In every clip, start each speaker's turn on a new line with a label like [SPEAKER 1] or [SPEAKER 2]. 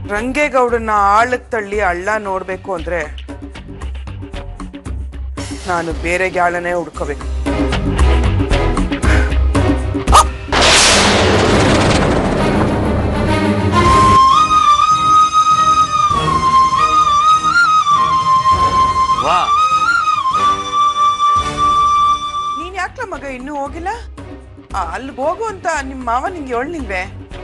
[SPEAKER 1] ರಂಗೇಗೌಡನ್ನ ಆಳಕ್ ತಳ್ಳಿ ಹಳ್ಳ ನೋಡ್ಬೇಕು ಅಂದ್ರೆ ನಾನು ಬೇರೆ ಗ್ಯಾಳನೇ ಹುಡ್ಕೋಬೇಕು
[SPEAKER 2] ವಾ
[SPEAKER 1] ನೀನ್ ಯಾಕ್ಲ ಮಗ ಇನ್ನೂ ಹೋಗಿಲ್ಲ ಆ, ಅಲ್ಲಿಗ್ ಹೋಗು ಅಂತ ನಿಮ್ ಮಾವ ನಿಂಗೆ ಹೇಳ್ನಿಲ್ವೇ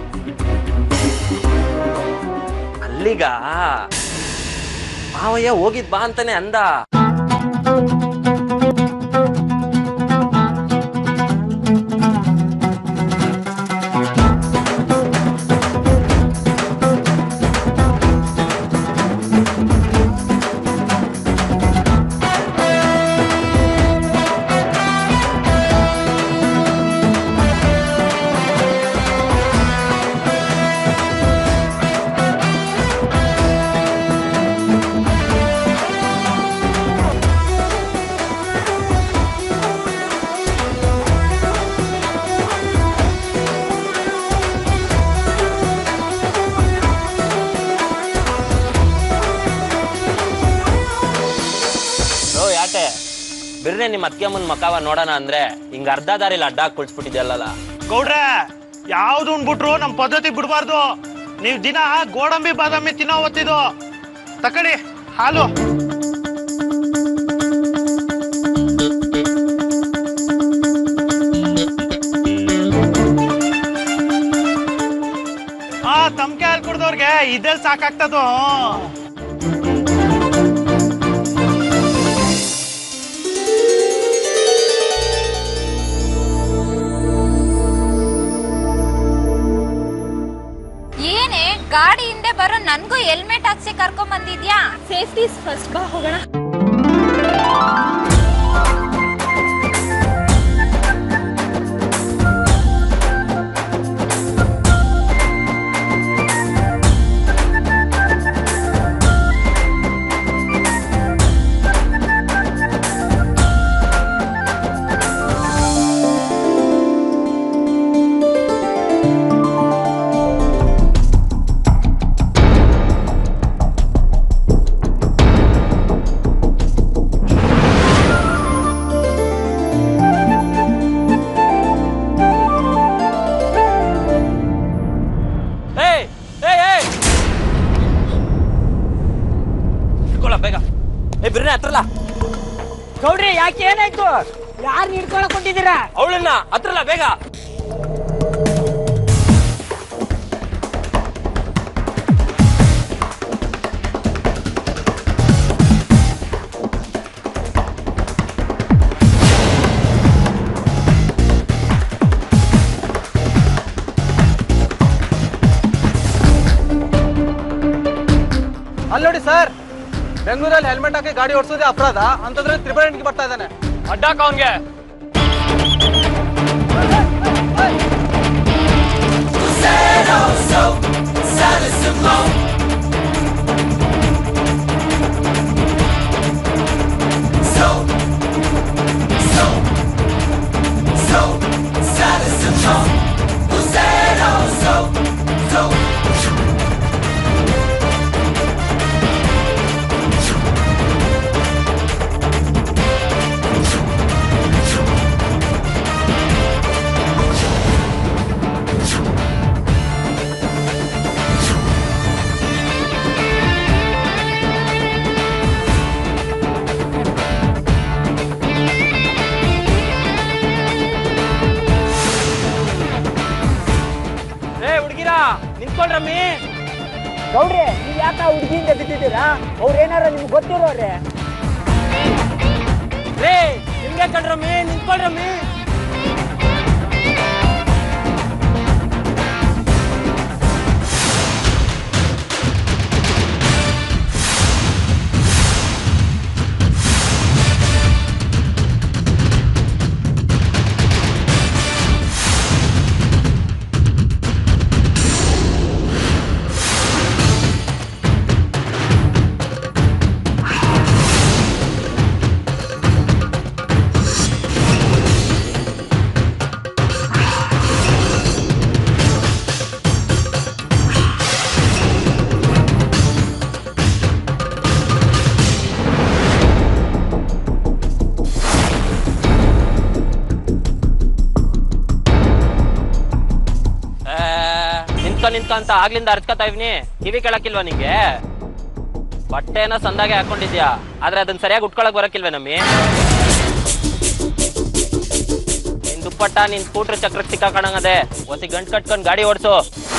[SPEAKER 2] ಅಲ್ಲಿಗ ಮಾವಯ್ಯ ಹೋಗಿದ್ ಬಾ ಅಂತಾನೆ ಅಂದ ಓ ಯಾಟೆ ಬಿರ್ನೆ ನಿಮ್ ಅತ್ಗೆ ಮುಂದ್ ಮಕಾವ ನೋಡೋಣ ಅಂದ್ರೆ ಹಿಂಗ ಅರ್ಧ ದಾರಿಲಿ ಅಡ್ಡ ಹಾಕಿ ಕುಳ್ಸ್ಬಿಟ್ಟಿದ್ಯಲ್ಲ
[SPEAKER 3] ಗೌಡ್ರೆ ಯಾವ್ದು ಬಿಟ್ರು ನಮ್ ಪದ್ಧತಿ ಬಿಡಬಾರ್ದು ನೀವ್ ದಿನ ಗೋಡಂಬಿ ಬಾದಾಮಿ ತಿನ್ನೋ ಹೊತ್ತಿದು ತಕಳಿ ಹಾಲು ಆ ತಮ್ಕೆ ಹಾಲು ಕುಡ್ದವ್ರಿಗೆ ಇದೆಲ್ ಸಾಕಾಗ್ತದೋ
[SPEAKER 4] ಏನೇ ಗಾಡಿ ಹಿಂದೆ ಬರೋ ನನ್ಗೂ ಹೆಲ್ಮೆಟ್ ಹಾಕ್ಸಿ ಕರ್ಕೊಂಡ್ ಬಂದಿದ್ಯಾ
[SPEAKER 5] ಸೇಫ್ಟಿ ಫಸ್ಟ್ ಬಾ ಹೋಗೋಣ
[SPEAKER 2] ಏಯ್ ಏಯ್ ಏಯ್ ಇಟ್ಕೊಳ ಬೇಗ ಏ ಬಿರ್ನೆ ಹತ್ರಲ್ಲ
[SPEAKER 6] ಗೌಡ್ರಿ ಯಾಕೆ ಏನಾಯ್ತು ಯಾರು ಹಿಡ್ಕೊಳಕ್ ಹೊಂಟಿದ್ದೀರಾ
[SPEAKER 2] ಅವಳನ್ನ ಹತ್ರಲ್ಲ ಬೇಗ
[SPEAKER 7] ಅಲ್ಲಿ ನೋಡಿ ಸರ್ ಬೆಂಗಳೂರಲ್ಲಿ ಹೆಲ್ಮೆಟ್ ಹಾಕಿ ಗಾಡಿ ಓಡಿಸೋದೇ ಅಪರಾಧ ಅಂತಂದ್ರೆ ತ್ರಿಬಲ್ ಎಂಟ್ಗೆ ಬರ್ತಾ ಇದ್ದಾನೆ
[SPEAKER 2] ಅಡ್ಡಾಕ ಅವನ್ಗೆ ಏ ಹುಡುಗಿರಾ ನಿಂತ್ಕೊಂಡ್ರಮ್ಮಿ
[SPEAKER 6] ಗೌಡ್ರಿ ನೀವ್ ಯಾಕ ಹುಡುಗಿಯಿಂದ ಬಿದ್ದಿದ್ದೀರಾ ಅವ್ರ ಏನಾರ ನಿಮ್ಗೆ ಗೊತ್ತಿರೋರೆ
[SPEAKER 2] ರೇ ನಿಮ್ಗೆ ಕಂಡ್ರಮ್ಮಿ ನಿಂತ್ಕೊಂಡ್ರಮ್ಮಿ
[SPEAKER 4] ಏ
[SPEAKER 2] ನಿಂತ್ಕ ನಿಂತ್ಕ ಅಂತ ಆಗ್ಲಿಂದ ಅರ್ಚ್ಕೊತಾ ಇವ್ನಿ ಕಿವಿ ಕೇಳಕ್ಕಿಲ್ವಾ ನಿಂಗೆ ಬಟ್ಟೆನ ಸಂದಾಗೆ ಹಾಕೊಂಡಿದ್ಯಾ ಆದ್ರೆ ಅದನ್ನ ಸರಿಯಾಗಿ ಉಟ್ಕೊಳಕ್ ಬರಕ್ಕಿಲ್ವೇ ನಮ್ಮಿ ನಿನ್ ದುಪ್ಪಟ್ಟ ನಿನ್ ಸ್ಕೂಟರ್ ಚಕ್ರಕ್ಕೆ ಸಿಕ್ಕಾಕಣಂಗದೆ ಒಸಿ ಗಂಟ್ ಕಟ್ಕೊಂಡ್ ಗಾಡಿ ಓಡಿಸು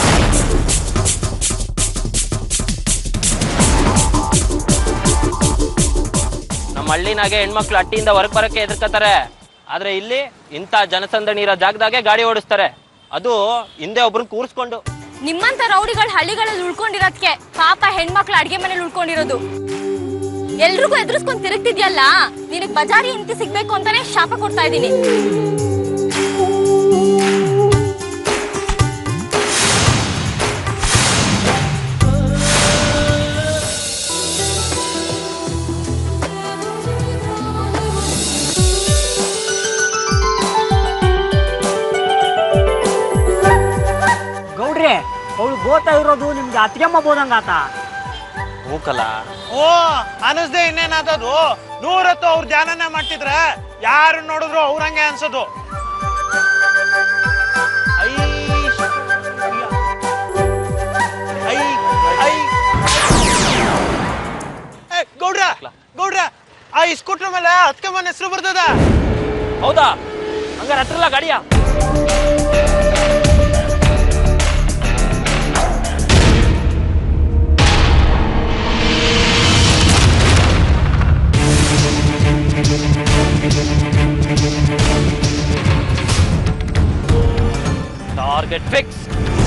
[SPEAKER 2] ನಮ್ಮ ಹಳ್ಳಿನಾಗೆ ಹೆಣ್ಮಕ್ಳು ಅಟ್ಟಿಯಿಂದ ಹೊರಗೆ ಬರಕ್ಕೆ ಎದುರ್ಕತಾರೆ ಆದ್ರೆ ಇಲ್ಲಿ ಇಂಥ ಜನಸಂದಣಿ ಇರೋ ಜಾಗದಾಗೆ ಗಾಡಿ ಓಡಿಸ್ತಾರೆ ಅದು ಹಿಂದೆ ಒಬ್ರನ್ನ ಕೂರಿಸ್ಕೊಂಡು
[SPEAKER 5] ನಿಮ್ಮಂತ ರೌಡಿಗಳು ಹಳ್ಳಿಗಳಲ್ಲಿ ಉಳ್ಕೊಂಡಿರೋದಕ್ಕೆ ಪಾಪ ಹೆಣ್ಮಕ್ಳು ಅಡ್ಗೆ ಮನೇಲಿ ಉಳ್ಕೊಂಡಿರೋದು ಎಲ್ರಿಗೂ ಎದುರಿಸ್ಕೊಂಡ್ ತಿರುಗ್ತಿದ್ಯಲ್ಲ ನಿನಗ್ ಬಜಾರಿ ಹೆಂಡತಿ ಸಿಗ್ಬೇಕು ಅಂತಾನೆ ಶಾಪ ಕೊಡ್ತಾ ಇದ್ದೀನಿ
[SPEAKER 6] ಗೌಡ್ರೆ ಅವಳು ಗೋತಾ ಇರೋದು ನಿಮ್ಗೆ ಅತ್ತಿಗೆಮ್ಮ ಬೋದಂಗಾತ
[SPEAKER 2] ಮೂಕಲ್ಲ
[SPEAKER 3] ಓ ಅನಿಸ್ದೆ ಇನ್ನೇನಾದದು ನೂರತ್ತು ಅವ್ರ ಧ್ಯಾನನೇ ಮಾಡ್ತಿದ್ರೆ ಯಾರು ನೋಡಿದ್ರು ಅವ್ರಂಗೆ ಅನ್ಸೋದು ಐ, ಐ, ಐ. ಏ, ಗೌಡ್ರ ಗೌಡ್ರ ಆ ಈ ಸ್ಕೂಟ್ರ್ ಮೇಲೆ ಹತ್ಕೆ ಮನೆ ಹೆಸರು ಬರ್ತದ
[SPEAKER 2] ಹೌದಾ ಹಂಗಾರೆ ಹತ್ರಲ್ಲ ಗಾಡಿಯ ಟಾರ್ಗೆಟ್ ಫಿಕ್ಸ್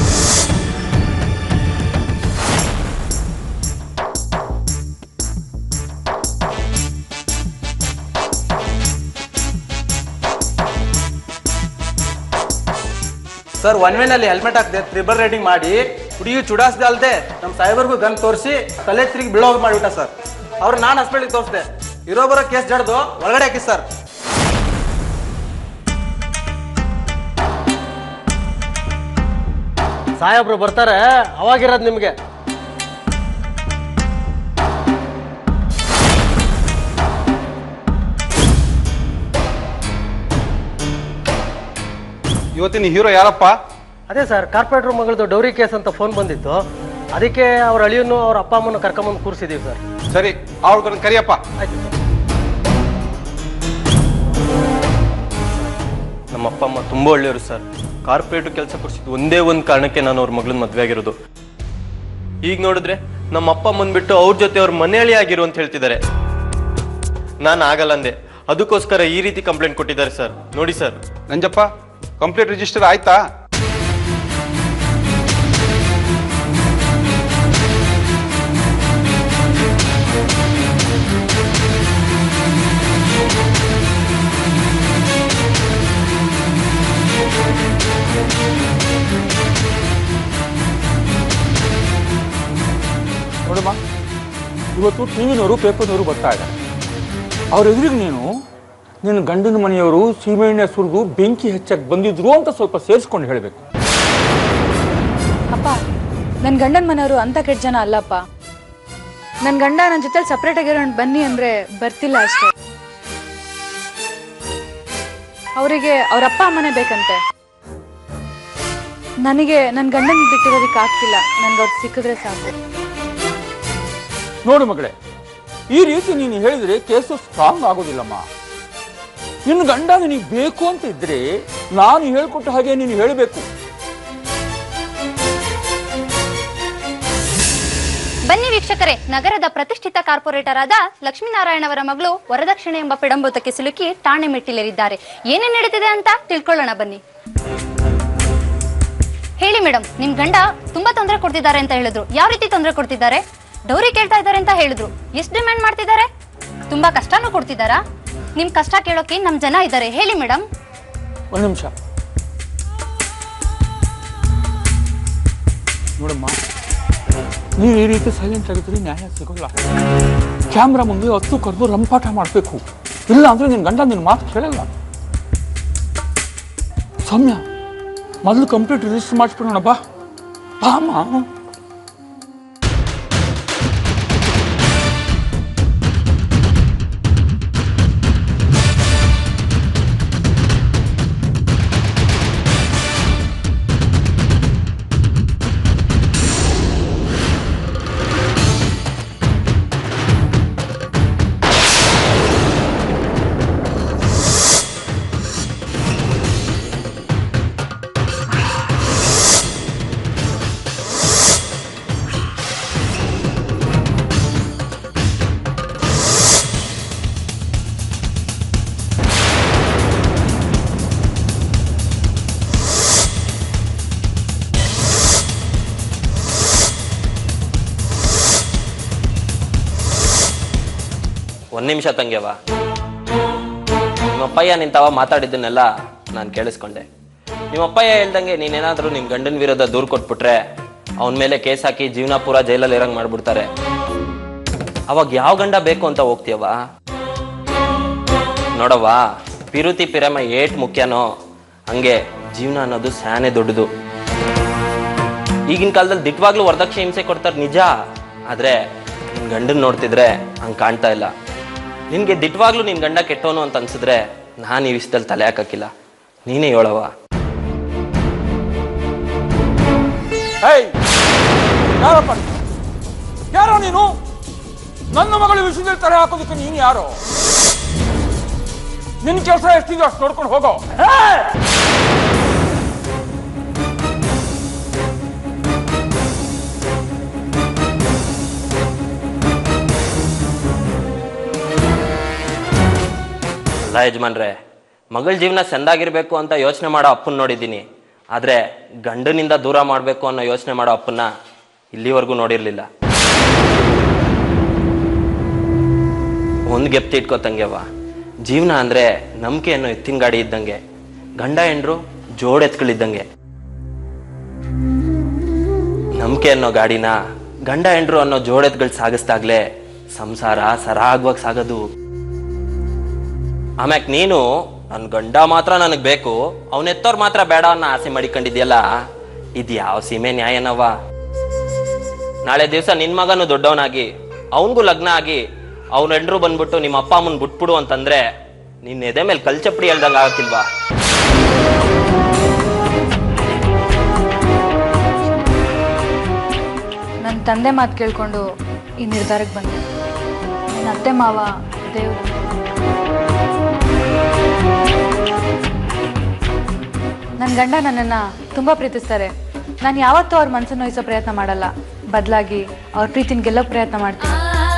[SPEAKER 7] ಸರ್ ಒನ್ ವೇನಲ್ಲಿ ಹೆಲ್ಮೆಟ್ ಹಾಕ್ದೆ ತ್ರಿಬಲ್ ರೈಡಿಂಗ್ ಮಾಡಿ ಹುಡುಗಿ ಚುಡಾಸ್ದೆ ಅಲ್ದೆ ನಮ್ಮ ಸಾಹೇಬರ್ಗೂ ಗನ್ ತೋರಿಸಿ ತಲೆ ತಿರುಗಿ ಬೀಳೋಗಿ ಮಾಡಿಬಿಟ್ಟ ಸರ್ ಅವ್ರು ನಾನು ಹಾಸ್ಪಿಟ್ಲಿಗೆ ತೋರಿಸ್ದೆ ಇರೋ ಬರೋ ಕೇಸ್ ಜಡ್ದು ಒಳಗಡೆ ಹಾಕಿ ಸರ್
[SPEAKER 8] ಸಾಹೇಬ್ರು ಬರ್ತಾರೆ ಅವಾಗಿರೋದು ನಿಮಗೆ
[SPEAKER 9] ಇವತ್ತಿನ ಹೀರೋ ಯಾರಪ್ಪ
[SPEAKER 8] ಅದೇ ಸರ್ ಕಾರ್ಪೊರೇಟರ್ ಮಗಳದು ಡೌರಿ ಕೇಸ್ ಅಂತ ಫೋನ್ ಬಂದಿತ್ತು ಅದಕ್ಕೆ ಅವ್ರ ಅಳಿಯನ್ನು ಅವ್ರ ಅಪ್ಪ ಅಮ್ಮನ ಕರ್ಕೊಂಬಂದು ಕೂರಿಸಿದೀವಿ ಸರ್
[SPEAKER 9] ಸರಿ ಅವ್ರನ್ನ ಕರಿಯಪ್ಪ
[SPEAKER 8] ಆಯ್ತು ಸರ್
[SPEAKER 7] ನಮ್ಮ ಅಪ್ಪ ಅಮ್ಮ ತುಂಬ ಒಳ್ಳೆಯವರು ಸರ್ ಕಾರ್ಪೊರೇಟ್ ಕೆಲಸ ಕೊಡಿಸಿದ್ದು ಒಂದೇ ಒಂದು ಕಾರಣಕ್ಕೆ ನಾನು ಅವ್ರ ಮಗಳನ್ನ ಮದುವೆ ಆಗಿರೋದು ಈಗ ನೋಡಿದ್ರೆ ನಮ್ಮ ಅಪ್ಪ ಬಂದ್ಬಿಟ್ಟು ಅವ್ರ ಜೊತೆ ಅವ್ರ ಮನೆಯಳಿ ಆಗಿರು ಅಂತ ಹೇಳ್ತಿದ್ದಾರೆ ನಾನು ಆಗಲ್ಲ ಅಂದೆ ಅದಕ್ಕೋಸ್ಕರ ಈ ರೀತಿ ಕಂಪ್ಲೇಂಟ್ ಕೊಟ್ಟಿದ್ದಾರೆ ಸರ್ ನೋಡಿ ಸರ್
[SPEAKER 9] ನಂಜಪ್ಪ ಕಂಪ್ಲೀಟ್ ರಿಜಿಸ್ಟರ್ ಆಯ್ತಾ
[SPEAKER 10] ನೋಡಮ್ಮ ಇವತ್ತು ಟಿ ವಿನವರು ಪೇಪರ್ನವರು ಬರ್ತಾ ಇದ್ದಾರೆ ಅವ್ರ ಎದುರಿಗೆ ನೀನು ನಿನ್ನ ಗಂಡನ ಮನೆಯವರು ಸೀಮೆಎಣ್ಣೆ ಸುರಿದು ಬೆಂಕಿ ಹೆಚ್ಚಕ್ಕೆ ಬಂದಿದ್ರು ಅಂತ ಸ್ವಲ್ಪ ಸೇರಿಸ್ಕೊಂಡು ಹೇಳಬೇಕು
[SPEAKER 5] ಅಪ್ಪ ನನ್ನ ಗಂಡನ ಮನೆಯವರು ಅಂತ ಕೆಟ್ಟ ಜನ ಅಲ್ಲಪ್ಪ ನನ್ನ ಗಂಡ ನನ್ನ ಜೊತೆ ಸಪ್ರೇಟ್ ಆಗಿರೋಣ ಬನ್ನಿ ಅಂದ್ರೆ ಬರ್ತಿಲ್ಲ ಅಷ್ಟೇ ಅವರಿಗೆ ಅವ್ರ ಅಪ್ಪ ಅಮ್ಮನೇ ಬೇಕಂತೆ ನನಗೆ ನನ್ನ ಗಂಡನ ಬಿಟ್ಟಿರೋದಕ್ಕೆ ಆಗ್ತಿಲ್ಲ ನನ್ಗೆ ಅವ್ರು ಸಿಕ್ಕಿದ್ರೆ ಸಾಕು
[SPEAKER 10] ನೋಡು ಮಗಳೇ ಈ ರೀತಿ ನೀನು ಹೇಳಿದ್ರೆ ಕೇಸು ಸ್ಟ್ರಾಂಗ್ ಆಗೋದಿಲ್ಲಮ್ಮ ನಿನ್ನ ಗಂಡ ನಿನಗೆ ಬೇಕು ಅಂತ ಇದ್ರೆ ನಾನು ಹೇಳ್ಕೊಟ್ಟ ಹಾಗೆ ನೀನು ಹೇಳಬೇಕು
[SPEAKER 4] ಬನ್ನಿ ವೀಕ್ಷಕರೇ ನಗರದ ಪ್ರತಿಷ್ಠಿತ ಕಾರ್ಪೊರೇಟರ್ ಆದ ಲಕ್ಷ್ಮೀನಾರಾಯಣ ಅವರ ಮಗಳು ವರದಕ್ಷಿಣೆ ಎಂಬ ಪಿಡಂಬುತಕ್ಕೆ ಸಿಲುಕಿ ಠಾಣೆ ಮೆಟ್ಟಿಲೇರಿದ್ದಾರೆ ಏನೇನ್ ನಡೀತಿದೆ ಅಂತ ತಿಳ್ಕೊಳ್ಳೋಣ ಬನ್ನಿ ಹೇಳಿ ಮೇಡಮ್ ನಿಮ್ ಗಂಡ ತುಂಬಾ ತೊಂದರೆ ಕೊಡ್ತಿದ್ದಾರೆ ಅಂತ ಹೇಳಿದ್ರು ಯಾವ ರೀತಿ ತೊಂದರೆ ಕೊಡ್ತಿದ್ದಾರೆ ಡೌರಿ ಕೇಳ್ತಾ ಇದ್ದಾರೆ ಅಂತ ಹೇಳಿದ್ರು ಎಷ್ಟು ಡಿಮ್ಯಾಂಡ್ ಮಾಡ್ತಿದ್ದಾರೆ ತುಂಬಾ ಕಷ್ಟನೂ ಕೊಡ್ತಿದ್ದಾರಾ ನಿಮ್ ಕಷ್ಟ ಕೇಳೋಕೆ ನಮ್ ಜನ ಇದ್ದಾರೆ ಹೇಳಿ ಮೇಡಮ್
[SPEAKER 10] ಒಂದು ನಿಮಿಷ ನೋಡಮ್ಮ ನೀನು ಈ ರೀತಿ ಸೈಲೆಂಟ್ ಆಗಿದ್ರೆ ನ್ಯಾಯ ಸಿಗೋಲ್ಲ ಕ್ಯಾಮ್ರಾ ಮುಂದೆ ಹತ್ತು ಕರೆದು ರಂಪಾಟ ಮಾಡಬೇಕು ಇಲ್ಲ ಅಂದ್ರೆ ನಿನ್ನ ಗಂಡ ನಿನ್ನ ಮಾತು ಕೇಳಲ್ಲ ಸೌಮ್ಯ ಮೊದಲು ಕಂಪ್ಲೀಟ್ ರಿಜಿಸ್ಟರ್ ಮಾಡಿಸ್ಬಿಡೋಣ ಬಾ ಬಾ ಅಮ್ಮ
[SPEAKER 2] ಒಂದ್ ನಿಮಿಷ ತಂಗ್ಯವ ನಿಮ್ಮಪ್ಪಯ್ಯ ನಿಂತವ ಮಾತಾಡಿದ್ದನ್ನೆಲ್ಲ ನಾನು ಕೇಳಿಸ್ಕೊಂಡೆ ನಿಮ್ಮಪ್ಪಯ್ಯ ಹೇಳ್ದಂಗೆ ನೀನೇನಾದ್ರೂ ನಿಮ್ ಗಂಡನ ವಿರುದ್ಧ ದೂರು ಕೊಟ್ಬಿಟ್ರೆ ಅವನ ಮೇಲೆ ಕೇಸ್ ಹಾಕಿ ಜೀವನ ಪೂರ ಜೈಲಲ್ಲಿ ಇರಂಗ್ ಮಾಡ್ಬಿಡ್ತಾರೆ ಅವಾಗ ಯಾವ ಗಂಡ ಬೇಕು ಅಂತ ಹೋಗ್ತೀಯವ ನೋಡವ್ವ ಪಿರುತಿ ಪಿರಮ ಏಟ್ ಮುಖ್ಯನೋ ಹಂಗೆ ಜೀವನ ಅನ್ನೋದು ಸ್ಯಾನೆ ದೊಡ್ಡದು ಈಗಿನ ಕಾಲದಲ್ಲಿ ದಿಟ್ವಾಗ್ಲೂ ವರದಕ್ಷಿಣೆ ಹಿಂಸೆ ಕೊಡ್ತಾರೆ ನಿಜ ಆದ್ರೆ ನಿನ್ ಗಂಡನ್ ನೋಡ್ತಿದ್ರೆ ಹಂಗ್ ಕಾಣ್ತಾ ಇಲ್ಲ ನಿನ್ಗೆ ದಿಟ್ವಾಗ್ಲೂ ನಿನ್ ಗಂಡ ಕೆಟ್ಟವನು ಅಂತ ಅನ್ಸಿದ್ರೆ ನಾನು ಈ ವಿಷಯದಲ್ಲಿ ತಲೆ ಹಾಕಕ್ಕಿಲ್ಲ ನೀನೇ ಹೇಳವ
[SPEAKER 10] ಹೇಯ್ ಯಾರಪ್ಪ ನೀನು? ಯಾರೋ ನೀನು ನನ್ನ ಮಗಳ ವಿಷಯದಲ್ಲಿ ತಲೆ ಹಾಕೋದಕ್ಕೆ ನೀನು ಯಾರು ನಿನ್ನ ಕೆಲಸ ಎಷ್ಟಿದೆ ಅಷ್ಟು ನೋಡ್ಕೊಂಡು ಹೋಗೋ
[SPEAKER 2] ಅಲ್ಲ ಯಜಮಾನ್ರೆ ಮಗಳ ಜೀವನ ಚೆಂದಾಗಿರ್ಬೇಕು ಅಂತ ಯೋಚನೆ ಮಾಡೋ ಅಪ್ಪನ್ ನೋಡಿದ್ದೀನಿ ಆದ್ರೆ ಗಂಡನಿಂದ ದೂರ ಮಾಡಬೇಕು ಅನ್ನೋ ಯೋಚನೆ ಮಾಡೋ ಅಪ್ಪನ್ನ ಇಲ್ಲಿವರೆಗೂ ನೋಡಿರ್ಲಿಲ್ಲ ಒಂದು ಗೆಪ್ತಿ ಇಟ್ಕೋ ತಂಗ್ಯವ್ವ ಜೀವನ ಅಂದ್ರೆ ನಂಬಿಕೆ ಅನ್ನೋ ಎತ್ತಿನ ಗಾಡಿ ಇದ್ದಂಗೆ ಗಂಡ ಹೆಂಡ್ರು ಜೋಡ್ ಎತ್ಗಳಿದ್ದಂಗೆ ನಂಬಿಕೆ ಅನ್ನೋ ಗಾಡಿನ ಗಂಡ ಹೆಂಡ್ರು ಅನ್ನೋ ಜೋಡೆತ್ಗಳು ಸಾಗಿಸ್ದಾಗ್ಲೇ ಸಂಸಾರ ಸರಾಗವಾಗಿ ಸಾಗೋದು ಆಮ್ಯಾಕ್ ನೀನು ನನ್ ಗಂಡ ಮಾತ್ರ ನನಗ್ ಬೇಕು ಅವನೆತ್ತೋರ್ ಮಾತ್ರ ಬೇಡ ಅನ್ನೋ ಆಸೆ ಮಾಡಿಕೊಂಡಿದ್ಯಲ್ಲ ಇದ್ ಯಾವ ಸೀಮೆ ನ್ಯಾಯನವ್ವ ನಾಳೆ ದಿವಸ ನಿನ್ ಮಗನು ದೊಡ್ಡವನಾಗಿ ಅವನ್ಗೂ ಲಗ್ನ ಆಗಿ ಅವ್ನ ಹೆಂಡ್ರು ಬಂದ್ಬಿಟ್ಟು ನಿಮ್ಮ ಅಪ್ಪ ಅಮ್ಮನ್ ಬಿಟ್ಬಿಡು ಅಂತಂದ್ರೆ ನಿನ್ ಎದೆ ಮೇಲೆ ಕಲ್ಚಪ್ಪಡಿ ಹೇಳ್ದಂಗ ಆಗಕ್ಕಿಲ್ವಾ
[SPEAKER 11] ನನ್ನ ತಂದೆ ಮಾತು ಕೇಳ್ಕೊಂಡು ಈ ನಿರ್ಧಾರಕ್ಕೆ ಬಂದೆ ನನ್ನ ಅತ್ತೆ ಮಾವ ದೇವರು ನನ್ನ ಗಂಡ ನನ್ನನ್ನು ತುಂಬ ಪ್ರೀತಿಸ್ತಾರೆ ನಾನು ಯಾವತ್ತೂ ಅವ್ರ ಮನಸ್ಸನ್ನು ನೋಯಿಸೋ ಪ್ರಯತ್ನ ಮಾಡಲ್ಲ ಬದಲಾಗಿ ಅವ್ರ ಪ್ರೀತಿನ ಗೆಲ್ಲೋ ಪ್ರಯತ್ನ ಮಾಡ್ತೀನಿ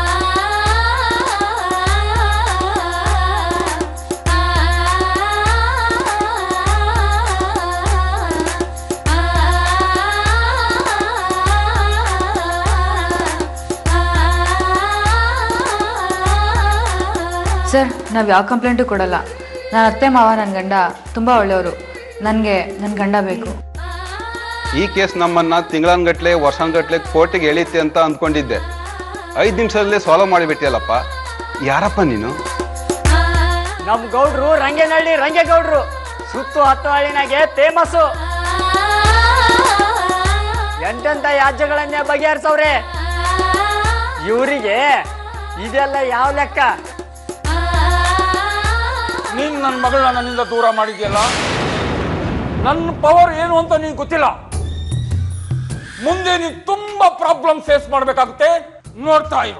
[SPEAKER 11] ಸರ್ ನಾವು ಯಾವ ಕಂಪ್ಲೇಂಟು ಕೊಡಲ್ಲ ನನ್ನ ಅತ್ತೆ ಮಾವ ನನ್ನ ಗಂಡ ತುಂಬ ಒಳ್ಳೆಯವರು ನನಗೆ ನನ್ನ ಗಂಡ ಬೇಕು
[SPEAKER 9] ಈ ಕೇಸ್ ನಮ್ಮನ್ನ ತಿಂಗಳನ್ಗಟ್ಲೆ ವರ್ಷನ್ಗಟ್ಲೆ ಕೋರ್ಟಿಗೆ ಎಳೀತಿ ಅಂತ ಅಂದ್ಕೊಂಡಿದ್ದೆ ಐದು ನಿಮಿಷದಲ್ಲೇ ಸಾಲ್ವ್ ಮಾಡಿಬಿಟ್ಟಿಯಲ್ಲಪ್ಪ ಯಾರಪ್ಪ ನೀನು
[SPEAKER 6] ನಮ್ ಗೌಡ್ರು ರಂಗೇನಹಳ್ಳಿ ರಂಗೇಗೌಡ್ರು ಸುತ್ತು ಹತ್ತು ಹಳ್ಳಿನಾಗೆ ಫೇಮಸ್ಸು ಎಂತೆಂತ ಯಾಜ್ಯಗಳನ್ನೇ ಬಗೆಹರಿಸವ್ರೆ ಇವರಿಗೆ ಇದೆಲ್ಲ ಯಾವ ಲೆಕ್ಕ
[SPEAKER 10] ನೀನ್ ನನ್ನ ಮಗಳನ್ನ ನನ್ನಿಂದ ದೂರ ಮಾಡಿದ್ಯಲ್ಲ ನನ್ನ ಪವರ್ ಏನು ಅಂತ ನೀನ್ ಗೊತ್ತಿಲ್ಲ ಮುಂದೆ ನೀನ್ ತುಂಬಾ ಪ್ರಾಬ್ಲಮ್ ಫೇಸ್ ಮಾಡ್ಬೇಕಾಗುತ್ತೆ ನೋಡ್ತಾ ಇರು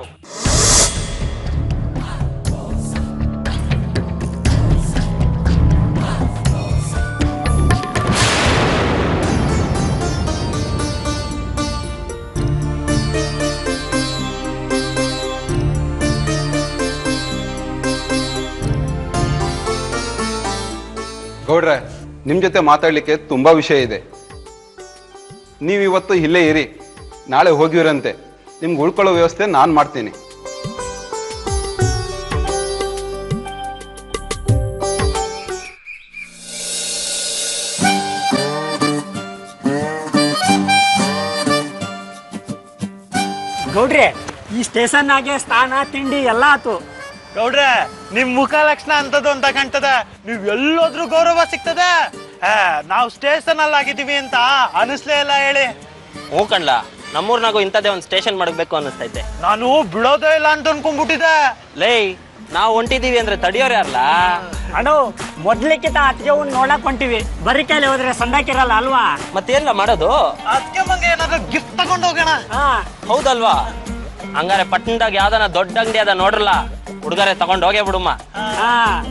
[SPEAKER 9] ಗೌಡ್ರೆ ನಿಮ್ಮ ಜೊತೆ ಮಾತಾಡ್ಲಿಕ್ಕೆ ತುಂಬಾ ವಿಷಯ ಇದೆ ನೀವು ಇವತ್ತು ಇಲ್ಲೇ ಇರಿ ನಾಳೆ ಹೋಗಿರಂತೆ ನಿಮ್ಗೆ ಉಳ್ಕೊಳ್ಳೋ ವ್ಯವಸ್ಥೆ ನಾನು ಮಾಡ್ತೀನಿ
[SPEAKER 6] ಗೌಡ್ರೆ ಈ ಸ್ಟೇಷನ್ ಆಗೆ ಸ್ಥಾನ ತಿಂಡಿ ಎಲ್ಲ ಆತು
[SPEAKER 3] ಗೌಡ್ರೆ ನಿಮ್ ಮುಖ ಲಕ್ಷಣ ಅಂತದ್ದು ಅಂತ ಕಾಣ್ತದೆ ನೀವ್ ಎಲ್ಲೋದ್ರೂ ಗೌರವ ಸಿಗ್ತದೆ ಆ, ನಾವ್ ಸ್ಟೇಷನ್ ಅಲ್ಲಿ ಆಗಿದೀವಿ ಅಂತ ಅನಿಸ್ಲೇ ಇಲ್ಲ ಹೇಳಿ
[SPEAKER 2] ಹ್ಞೂ ಕಣ್ಲ ನಮ್ಮೂರ್ನಾಗೂ ಇಂಥದ್ದೇ ಒಂದು ಸ್ಟೇಷನ್ ಮಾಡಬೇಕು ಅನ್ನಿಸ್ತೈತೆ
[SPEAKER 3] ನಾನು ಬಿಡೋದೇ ಇಲ್ಲ ಅಂತ ಅನ್ಕೊಂಡ್ಬಿಟ್ಟಿದ್ದೆ
[SPEAKER 2] ಲೇ ನಾವು ಹೊಂಟಿದೀವಿ ಅಂದ್ರೆ ತಡಿಯೋರು ಯಾರಲ್ಲ
[SPEAKER 6] ಅಣ್ಣ ಮೊದ್ಲಿಕ್ಕಿಂತ ಅತ್ತಿಗೆ ಒಂದು ನೋಡಕ್ ಹೊಂಟಿವಿ ಬರೀ ಕೈಲಿ ಹೋದ್ರೆ ಸಂದಾಕಿರಲ್ಲ ಅಲ್ವಾ
[SPEAKER 2] ಮತ್ತೇನಿಲ್ಲ ಮಾಡೋದು
[SPEAKER 3] ಅದಕ್ಕೆ ಮಂಗೆ ಏನಾದ್ರು ಗಿಫ್ಟ್ ತಗೊಂಡ್ ಹೋಗೋಣ
[SPEAKER 6] ಹಾ
[SPEAKER 2] ಹೌದಲ್ವಾ ಹಂಗಾರೆ ಪಟ್ಟಣದಾಗ ಯಾವ್ದನ ದೊಡ್ಡ ಅಂಗಡಿ ಅದ ನೋಡ್ರಲ್ಲ ಹುಡುಗರೆ ತಗೊಂಡ್ ಹೋಗೇ ಬಿಡುಮ್ಮ
[SPEAKER 6] ಹಾ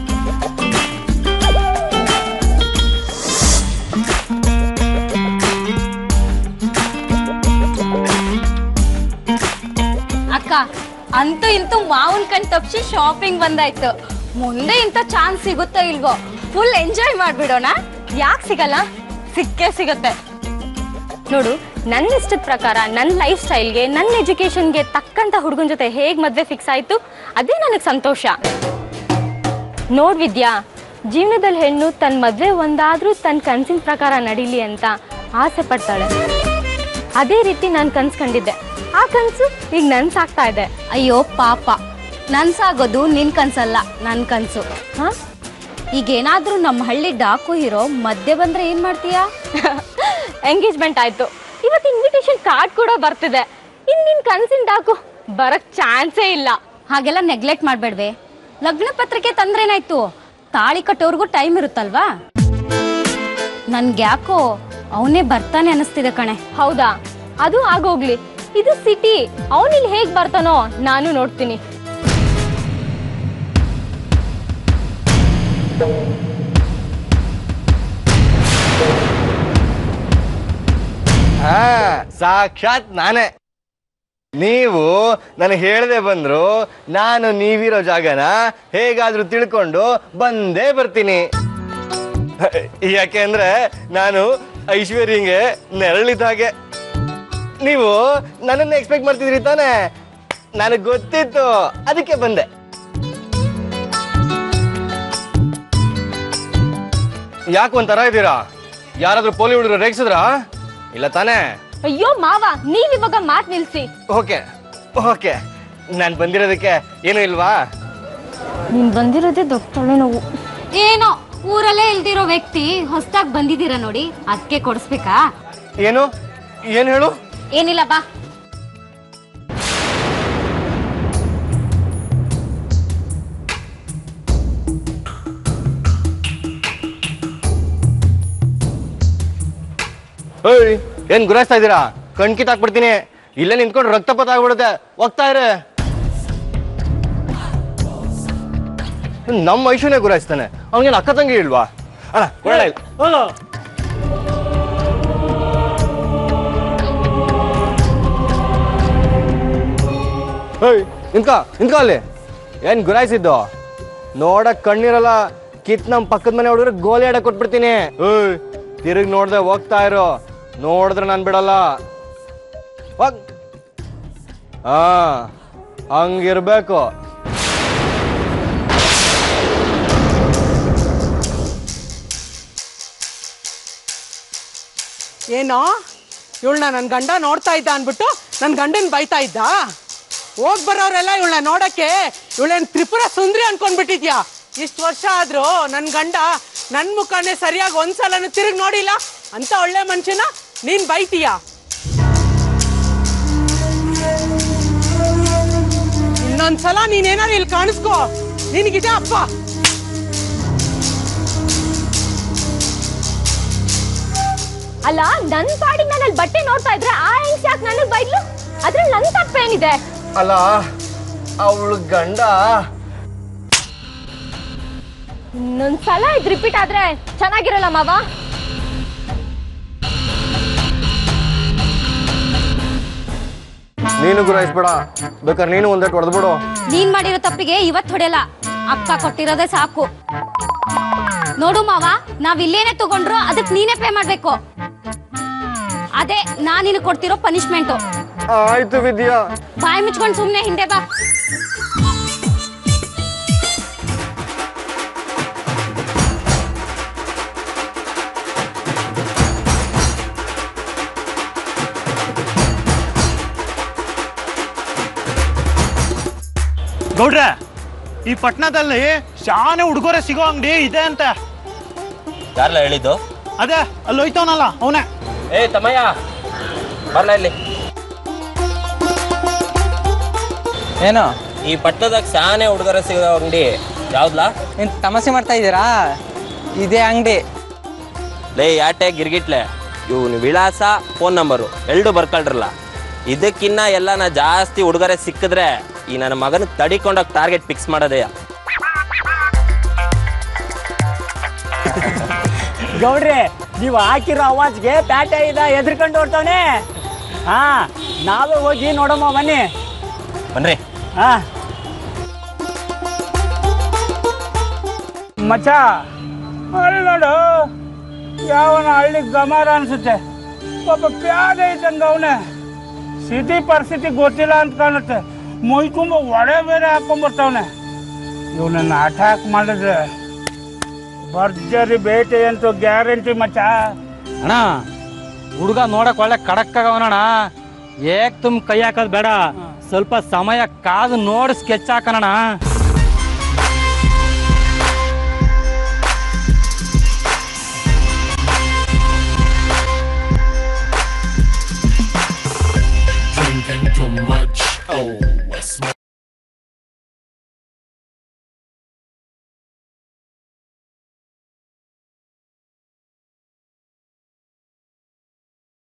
[SPEAKER 5] ಅಕ್ಕ ಅಂತೂ ಇಂತೂ ಮಾವನ್ ಕಣ್ ತಪ್ಸಿ ಶಾಪಿಂಗ್ ಬಂದಾಯ್ತು ಮುಂದೆ ಇಂಥ ಚಾನ್ಸ್ ಸಿಗುತ್ತೋ ಇಲ್ವೋ ಫುಲ್ ಎಂಜಾಯ್ ಮಾಡ್ಬಿಡೋಣ ಯಾಕೆ ಸಿಗಲ್ಲ ಸಿಕ್ಕೇ ಸಿಗತ್ತೆ ನೋಡು ನನ್ನ ಇಷ್ಟದ ಪ್ರಕಾರ ನನ್ನ ಲೈಫ್ ಸ್ಟೈಲ್ಗೆ ನನ್ನ ಎಜುಕೇಶನ್ಗೆ ತಕ್ಕಂತ ಹುಡುಗನ ಜೊತೆ ಹೇಗೆ ಮದುವೆ ಫಿಕ್ಸ್ ಆಯ್ತು ಅದೇ ನನಗೆ ಸಂತೋಷ ನೋಡ್ ವಿದ್ಯಾ ಜೀವನದಲ್ಲಿ ಹೆಣ್ಣು ತನ್ನ ಮದುವೆ ಒಂದಾದ್ರೂ ತನ್ನ ಕನಸಿನ ಪ್ರಕಾರ ನಡೀಲಿ ಅಂತ ಆಸೆ ಪಡ್ತಾಳೆ ಅದೇ ರೀತಿ ನಾನು ಕನ್ಸ್ಕೊಂಡಿದ್ದೆ ಆ ಕನಸು ಈಗ ನನ್ಸಾಗ್ತಾ ಇದೆ
[SPEAKER 4] ಅಯ್ಯೋ ಪಾಪ ನನ್ಸಾಗೋದು ನಿನ್ ಕನ್ಸಲ್ಲ ನನ್ ಕನ್ಸು
[SPEAKER 5] ಹಾ
[SPEAKER 4] ಈಗೇನಾದ್ರೂ ನಮ್ಮ ಹಳ್ಳಿ ಡಾಕು ಹೀರೋ ಮಧ್ಯೆ ಬಂದ್ರೆ ಏನ್ ಮಾಡ್ತೀಯಾ
[SPEAKER 5] ಎಂಗೇಜ್ಮೆಂಟ್ ಆಯ್ತು ಇವತ್ತು ಇನ್ವಿಟೇಷನ್ ಕಾರ್ಡ್ ಕೂಡ ಬರ್ತಿದೆ ಇನ್ ನಿನ್ ಕನ್ಸಿನ ಡಾಕು ಬರಕ್ ಚಾನ್ಸೇ ಇಲ್ಲ
[SPEAKER 4] ಹಾಗೆಲ್ಲ ನೆಗ್ಲೆಕ್ಟ್ ಮಾಡ್ಬೇಡ್ವೆ ಲಗ್ನ ಪತ್ರಿಕೆ ತಂದ್ರೇನಾಯ್ತು ತಾಳಿ ಕಟ್ಟೋರ್ಗೂ ಟೈಮ್ ಇರುತ್ತಲ್ವಾ ನನ್ಗ್ಯಾಕೋ ಅವನೇ ಬರ್ತಾನೆ ಅನಿಸ್ತಿದೆ ಕಣೆ
[SPEAKER 5] ಹೌದಾ ಅದು ಆಗೋಗ್ಲಿ ಇದು ಸಿಟಿ ಅವನಿಲ್ಲಿ ಹೇಗ್ ಬರ್ತಾನೋ ನಾನು ನೋಡ್ತೀನಿ
[SPEAKER 12] ಹಾ ಸಾಕ್ಷಾತ್ ನಾನೇ ನೀವು ನನಗೆ ಹೇಳದೆ ಬಂದ್ರು ನಾನು ನೀವಿರೋ ಜಾಗನ ಹೇಗಾದ್ರೂ ತಿಳ್ಕೊಂಡು ಬಂದೇ ಬರ್ತೀನಿ ಯಾಕೆ ಅಂದ್ರೆ ನಾನು ಐಶ್ವರ್ಯಂಗೆ ನೆರಳಿದ ಹಾಗೆ ನೀವು ನನ್ನನ್ನು ಎಕ್ಸ್ಪೆಕ್ಟ್ ಮಾಡ್ತಿದ್ರಿ ತಾನೇ ನನಗೆ ಗೊತ್ತಿತ್ತು ಅದಕ್ಕೆ ಬಂದೆ ಯಾಕೆ ಒಂಥರ ಇದ್ದೀರಾ ಯಾರಾದ್ರೂ ಪೋಲಿ ಹುಡುಗರು ರೇಗಿಸಿದ್ರಾ ಇಲ್ಲ ತಾನೇ
[SPEAKER 5] ಅಯ್ಯೋ ಮಾವ ನೀವ್ ಇವಾಗ ಮಾತ್ ನಿಲ್ಸಿ
[SPEAKER 12] ಓಕೆ ಓಕೆ ನಾನು ಬಂದಿರೋದಕ್ಕೆ ಏನೂ ಇಲ್ವಾ
[SPEAKER 5] ನೀನ್ ಬಂದಿರೋದೇ ದೊಡ್ಡ ತಲೆನೋವು
[SPEAKER 4] ಏನೋ ಊರಲ್ಲೇ ಇಲ್ದಿರೋ ವ್ಯಕ್ತಿ ಹೊಸ್ದಾಗ್ ಬಂದಿದ್ದೀರ ನೋಡಿ ಅದಕ್ಕೆ ಕೊಡಿಸ್ಬೇಕಾ
[SPEAKER 12] ಏನು ಏನು ಹೇಳು
[SPEAKER 4] ಏನಿಲ್ಲ ಬಾ
[SPEAKER 12] ಏಯ್ ಏನ್ ಗುರಾಯಿಸ್ತಾ ಇದ್ದೀರಾ ಕಣ್ಕಿತ್ ಹಾಕ್ಬಿಡ್ತೀನಿ ಇಲ್ಲೇ ನಿಂತ್ಕೊಂಡು ರಕ್ತಪಾತ ಆಗ್ಬಿಡುತ್ತೆ ಹೋಗ್ತಾ ಇರೆ ನಮ್ಮ ಐಶುನೇ ಗುರಾಯಿಸ್ತಾನೆ ಅವ್ನಿಗೇನು ಅಕ್ಕ ತಂಗಿ ಇಲ್ವಾ ಅಣ್ಣ ಒಳ್ಳೆ ಏಯ್ ನಿಂತ್ಕ ನಿಂತ್ಕ ಅಲ್ಲಿ ಏನ್ ಗುರಾಯಿಸಿದ್ದು ನೋಡಕ್ ಕಣ್ಣಿರಲ್ಲ ಕಿತ್ ನಮ್ ಪಕ್ಕದ ಮನೆ ಹುಡುಗರು ಗೋಲಿ ಆಡಕ್ ಕೊಟ್ಬಿಡ್ತೀನಿ ಏಯ್ ತಿರುಗಿ ನೋಡ್ದೆ ಹೋಗ್ತಾ ಇರೋ ನೋಡಿದ್ರೆ ನಾನು ಬಿಡಲ್ಲ ಹೋಗ್ ಹಾ ಹಂಗಿರ್ಬೇಕು
[SPEAKER 1] ಏನೋ ಇವಳನ್ನ ನನ್ನ ಗಂಡ ನೋಡ್ತಾ ಇದ್ದ ಅನ್ಬಿಟ್ಟು ನನ್ನ ಗಂಡನ್ ಬೈತಾ ಇದ್ದ ಹೋಗ್ ಬರೋರೆಲ್ಲ ಇವಳನ್ನ ನೋಡಕ್ಕೆ ಇವಳೇನ್ ತ್ರಿಪುರ ಸುಂದ್ರಿ ಅನ್ಕೊಂಡ್ಬಿಟ್ಟಿದ್ಯಾ ಇಷ್ಟು ವರ್ಷ ಆದ್ರೂ ನನ್ನ ಗಂಡ ನನ್ನ ಮುಖನೇ ಸರಿಯಾಗಿ ಒಂದ್ಸಲನು ತಿರುಗಿ ನೋಡಿಲ್ಲ ಅಂತ ಒಳ್ಳೆ ಮನುಷ್ಯನ ನೀನ್ ಬೈತೀಯ ಇನ್ನೊಂದ್ಸಲ ನೀನೇನಾರು ಇಲ್ಲಿ ಕಾಣಿಸ್ಕೋ ನಿನಗಿದೆ ಅಪ್ಪ
[SPEAKER 5] ಅಲ್ಲ ನನ್ ಪಾಡಿಗೆ ನಾನು ಅಲ್ಲಿ ಬಟ್ಟೆ ನೋಡ್ತಾ ಇದ್ರೆ ಆ ಹೆಂಗ್ಸ್ ಯಾಕೆ ನನಗ್ ಬೈದ್ಲು ಅದ್ರಲ್ಲಿ ನನ್ ತಪ್ಪೇನಿದೆ
[SPEAKER 12] ಅಲ್ಲ ಅವಳು ಗಂಡ
[SPEAKER 5] ಇನ್ನೊಂದ್ಸಲ ಇದು ರಿಪೀಟ್ ಆದ್ರೆ ಚೆನ್ನಾಗಿರಲ್ಲ ಮಾವ
[SPEAKER 12] ನೀನು ಗುರಾಯಿಸ್ಬೇಡ ಬೇಕಾದ್ರೆ ನೀನು ಒಂದೆಟ್ ಹೊಡೆದ್ಬಿಡು
[SPEAKER 4] ನೀನ್ ಮಾಡಿರೋ ತಪ್ಪಿಗೆ ಇವತ್ ಹೊಡೆಯಲ್ಲ ಅಕ್ಕ ಕೊಟ್ಟಿರೋದೇ ಸಾಕು ನೋಡು ಮಾವ ನಾವ್ ಇಲ್ಲೇನೆ ತಗೊಂಡ್ರು ಅದಕ್ ನೀನೇ ಪೇ ಮಾಡ್ಬೇಕು ಅದೇ ನಾನ್ ನಿನಗ್ ಕೊಡ್ತಿರೋ ಪನಿಷ್ಮೆಂಟು
[SPEAKER 12] ಆಯ್ತು ವಿದ್ಯಾ
[SPEAKER 4] ಬಾಯಿ ಮುಚ್ಕೊಂಡ್ ಸುಮ್ನೆ ಹಿಂದೆ ಬಾ
[SPEAKER 3] ಗೌಡ್ರೆ ಈ ಪಟ್ಟಣದಲ್ಲಿ ಶಾನೆ ಉಡುಗೊರೆ ಸಿಗೋ ಅಂಗಡಿ ಇದೆ ಅಂತ
[SPEAKER 2] ಯಾರಲ್ಲ ಹೇಳಿದ್ದು
[SPEAKER 3] ಅದೇ ಅಲ್ಲಿ ಹೋಯ್ತವನಲ್ಲ ಅವನೇ
[SPEAKER 2] ಏ ತಮ್ಮಯ್ಯ ಬರ್ಲ ಇಲ್ಲಿ
[SPEAKER 13] ಏನು
[SPEAKER 2] ಈ ಪಟ್ಟಣದಾಗ ಶಾನೆ ಉಡುಗೊರೆ ಸಿಗೋ ಅಂಗಡಿ ಯಾವ್ದ್ಲಾ
[SPEAKER 13] ಏನ್ ತಮಾಷೆ ಮಾಡ್ತಾ ಇದ್ದೀರಾ ಇದೇ ಅಂಗಡಿ
[SPEAKER 2] ಲೇ ಯಾಟೆ ಗಿರ್ಗಿಟ್ಲೆ ಇವ್ನ ವಿಳಾಸ ಫೋನ್ ನಂಬರು ಎರಡು ಬರ್ಕೊಳ್ರಲ್ಲ ಇದಕ್ಕಿನ್ನ ಎಲ್ಲ ನಾ ಜಾಸ್ತಿ ಉಡುಗೊರೆ ಸಿಕ್ಕಿದ್ರೆ ಈ ನನ್ನ ಮಗನ ತಡಿಕೊಂಡೋಗಿ ಟಾರ್ಗೆಟ್ ಫಿಕ್ಸ್ ಮಾಡೋದೇ
[SPEAKER 6] ಗೌಡ್ರೆ ನೀವು ಹಾಕಿರೋ ಅವಾಜ್ಗೆ ಪ್ಯಾಟೆ ಇದ ಎದ್ರಕೊಂಡು ಹೊರ್ಟವನೆ ಹಾ ನಾವೇ ಹೋಗಿ ನೋಡಮ್ಮ ಬನ್ನಿ
[SPEAKER 2] ಬನ್ರಿ
[SPEAKER 6] ಹಾ ಮಚ್ಚ ಅಲ್ಲಿ ನೋಡು ಯಾವನ ಹಳ್ಳಿ ಗಮಾರ ಅನ್ಸುತ್ತೆ
[SPEAKER 14] ಪಾಪ ಪ್ಯಾದೆ ಇದ್ದಂಗ ಅವನೇ ಸ್ಥಿತಿ ಪರಿಸ್ಥಿತಿ ಗೊತ್ತಿಲ್ಲ ಅಂತ ಕಾಣುತ್ತೆ ಮೈ ತುಂಬ ಒಡೆ ಬೇರೆ ಹಾಕೊಂಡ್ಬರ್ತಾವನೆ ಇವನನ್ನ ಅಟ್ಯಾಕ್ ಮಾಡಿದ್ರೆ ಭರ್ಜರಿ ಬೇಟೆ ಅಂತೂ ಗ್ಯಾರಂಟಿ ಮಚ್ಚ
[SPEAKER 15] ಅಣ್ಣ ಹುಡುಗ ನೋಡಕ್ ಒಳ್ಳೆ ಖಡಕ್ ಆಗವನಣ್ಣ ಏಕ್ ತುಮ್ ಕೈ ಹಾಕೋದ್ ಬೇಡ ಸ್ವಲ್ಪ ಸಮಯ ಕಾದು ನೋಡಿ ಸ್ಕೆಚ್ ಹಾಕೋಣ